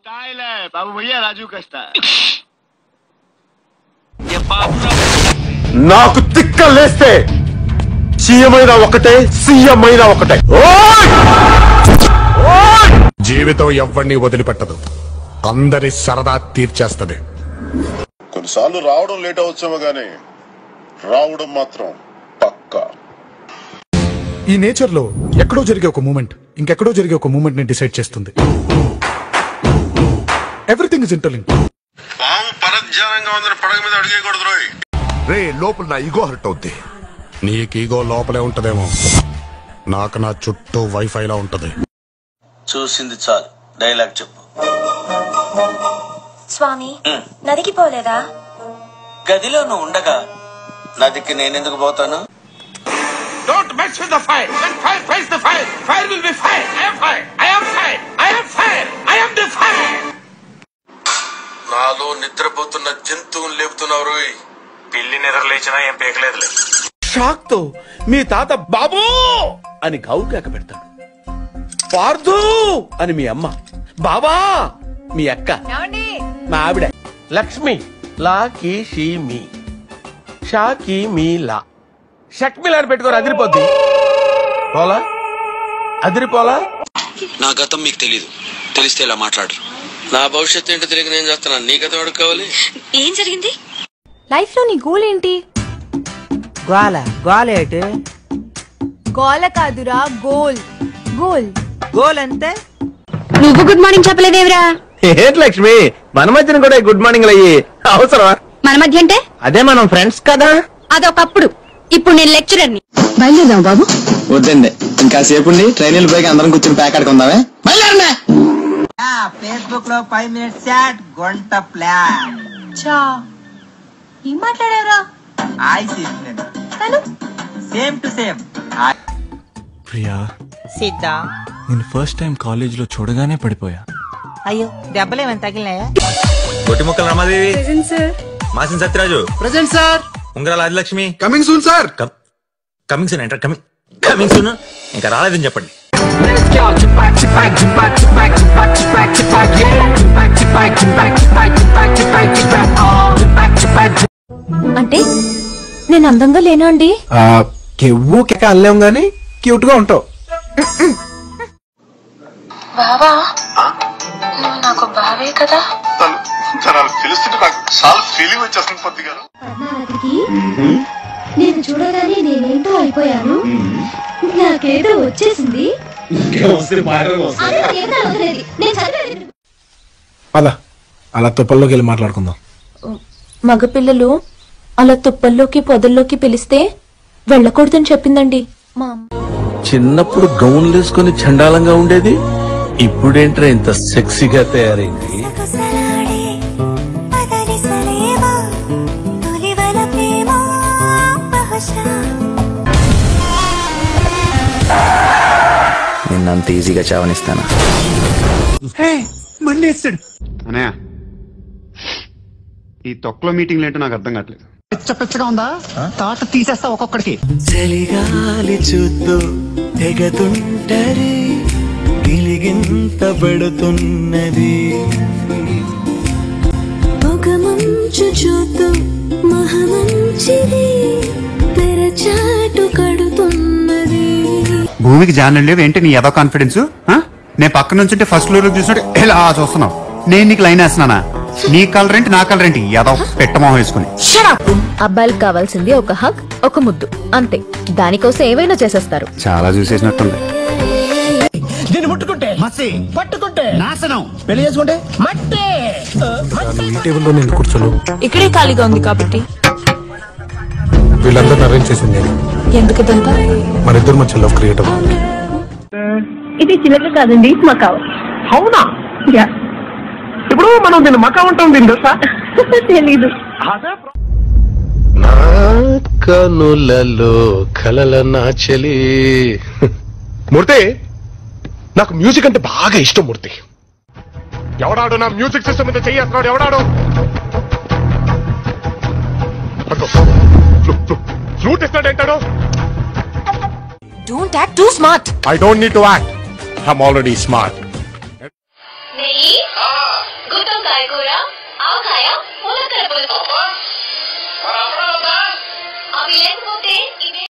తాయిలే బాబు భయ్యా రాజు కష్ట ये बाप रा నాకు తిక్క లేస్తే సీఎం అయినా ఒకటే సీఎం అయినా ఒకటే ఓయ్! ఓయ్! జీవితం ఎవరిని వదిలిపెట్టదు అందరి సరదా తీర్చేస్తది కొన్నిసార్లు రావడం లేట్ అవచ్చేమో గానీ రావడం మాత్రం పక్కా ఈ నేచర్ లో ఎక్కడో జరిగే ఒక మూమెంట్ ఇంకెక్కడో జరిగే ఒక మూమెంట్ ని డిసైడ్ చేస్తుంది ఎవ్రీథింగ్ ఇస్ ఇంటర్లింక్ పాము పరధ్యానంగా ఉందని పడగ మీద అడిగేయకూడదు రోయ్ రే లోపల నా ఈగో హర్ట్ అవుద్ది నీకు ఈగో లోపలే ఉంటదేమో నాకు నా చుట్టూ వైఫైలా ఉంటది చూసింది చాలు డైలాగ్ చెప్పు స్వామి నదికి పోలేదా గదిలో నువ్వు ఉండగా నదికి నేనెందుకు పోతాను Don't mess with the fire. When fire fights the fire, fire will be fire. I am fire. I am fire. I am fire. I am the fire. నాలో నిద్రపోతున్న జంతువులు లేపుతున్నావు రోయ్ పిల్లి నిద్ర లేచినా ఏం పీకలేదులే షాక్ తో మీ తాత బాబూ అని కావు కేక పెడతాడు పార్థు అని మీ అమ్మ బాబా మీ అక్క మా ఆవిడ లక్ష్మి లా కి షీ మీ షా కి మీ లా షక్మిలా అని పెట్టుకోరు అదిరిపోద్ది పోలా అదిరిపోలా నా గతం మీకు తెలీదు తెలిస్తే ఇలా మాట్లాడరు నా భవిష్యత్తు ఏంటో తెలియక నేను చేస్తున్నాను నీ గతం ఎవరికి కావాలి ఏం జరిగింది లైఫ్ లో నీ గోల్ ఏంటి గోల గోల ఏటి గోల కాదురా గోల్ గోల్ గోల్ అంతే నువ్వు గుడ్ మార్నింగ్ చెప్పలేదేవరా ఏంటి లక్ష్మి మన మధ్యన కూడా గుడ్ మార్నింగ్ అయ్యి అవసరమా మన మధ్య అంటే అదే మనం ఫ్రెండ్స్ కదా అదొకప్పుడు ఇప్పుడు నేను లెక్చరర్ ని బయలుదేరాం బాబు వద్దండి ఇంకా సేపు ట్రైన్ పోయి అందరం కూర్చొని ప్యాక్ ఆడుకుందామే ఫేస్బుక్ లో ఫైవ్ మినిట్స్ చాట్ గంట ప్లాన్ చా ఏం మాట్లాడారా ఐ సీన్ తను same to same Priya Siddha నేను ఫస్ట్ టైం కాలేజ్ లో చూడగానే పడిపోయా అయ్యో దెబ్బలేమని తగిలినాయా గొట్టి ముక్కలు రమాదేవి మాసిన Satyaraju present sir Ungarala Adilakshmi coming soon sir coming soon enter coming coming soon ఇంకా రాలేదని చెప్పండి అంటే నేను అందంగా లేనా అండి కెవ్వు కెక్క అనలేం గానీ క్యూట్ గా ఉంటావు బావా నువ్వు నాకు బావే కదా తను తను అలా పిలుస్తుంటే నాకు చాలా ఫీలింగ్ వచ్చేస్తుంది పొద్దు గారు నేను చూడగానే నేనేంటో అయిపోయాను నాకేదో వచ్చేసింది అది నాకేదో వదిలేది. నేను చదివేది అలా అలా తుప్పల్లోకి వెళ్ళి మాట్లాడుకుందాం మగపిల్లలు అలా తుప్పల్లోకి పొదల్లోకి పిలిస్తే వెళ్ళకూడదని చెప్పిందండి మా అమ్మ చిన్నప్పుడు గౌన్లు వేసుకుని చండాలంగా ఉండేది ఇప్పుడేంట్రా ఇంత సెక్సీగా తయారైంది నిన్నంత ఈజీగా చావనిస్తానా అనయా ఈ తొక్కలో మీటింగ్లు ఏంటో నాకు అర్థం కావట్లేదు చలిగాలి చూద్దు తెగతుంటరి గిలిగింత పడుతున్నది పొగమంచు చూతూ మహమంచిది తెరచాటు కడుతున్నది భూమికి జానం లేవు ఏంటి నీ ఏదో కాన్ఫిడెన్స్ నేను పక్క నుంచి ఫస్ట్ ఫ్లోర్ చూసినట్టు ఎలా చూస్తున్నావు నేను నీకు లైన్ వేస్తున్నానా నీ కలర్ ఏంటి నా కలర్ ఏంటి ఏదో పెట్టమోహం వేసుకుని అబ్బాయిలకు కావాల్సింది ఒక హక్ ఒక ముద్దు అంతే దానికోసం ఏవైనా చేసేస్తారు చాలా చూసేసినట్టుంది దీన్ని ముట్టుకుంటే మసి పట్టుకుంటే నాశనం పెళ్లి చేసుకుంటే మట్టి ఈ టేబుల్లో నేను కూర్చోను ఇక్కడే ఖాళీగా ఉంది కాబట్టి వీళ్ళందరిని అరేంజ్ చేసింది నేను ఎందుకు ఇదంతా మన ఇద్దరు మధ్య లవ్ క్రియేట్ అవుతుంది ఇది చిలక కాదండి మకావ్ అవునా ఇప్పుడు మనం దీన్ని మకా ఉంటాం దీని తెలుసా తెలీదు నా కనులలో కలల నా చెలి మూర్తి నాకు మ్యూజిక్ అంటే బాగా ఇష్టం మూర్తి ఎవడాడు నా మ్యూజిక్ సిస్టమ్ మీద చెయ్యేస్తున్నాడు ఎవడాడు అదిగో, ఫ్లూ- ఫ్లూ- ఫ్లూట్ ఇస్తాడు ఏంటాడు don't act too smart I don't need to act I'm already smart నెయ్యి గుత్తొంకాయ కూర ఆవకాయ ములక్కల పులుసు అవి లేకపోతే ఇవే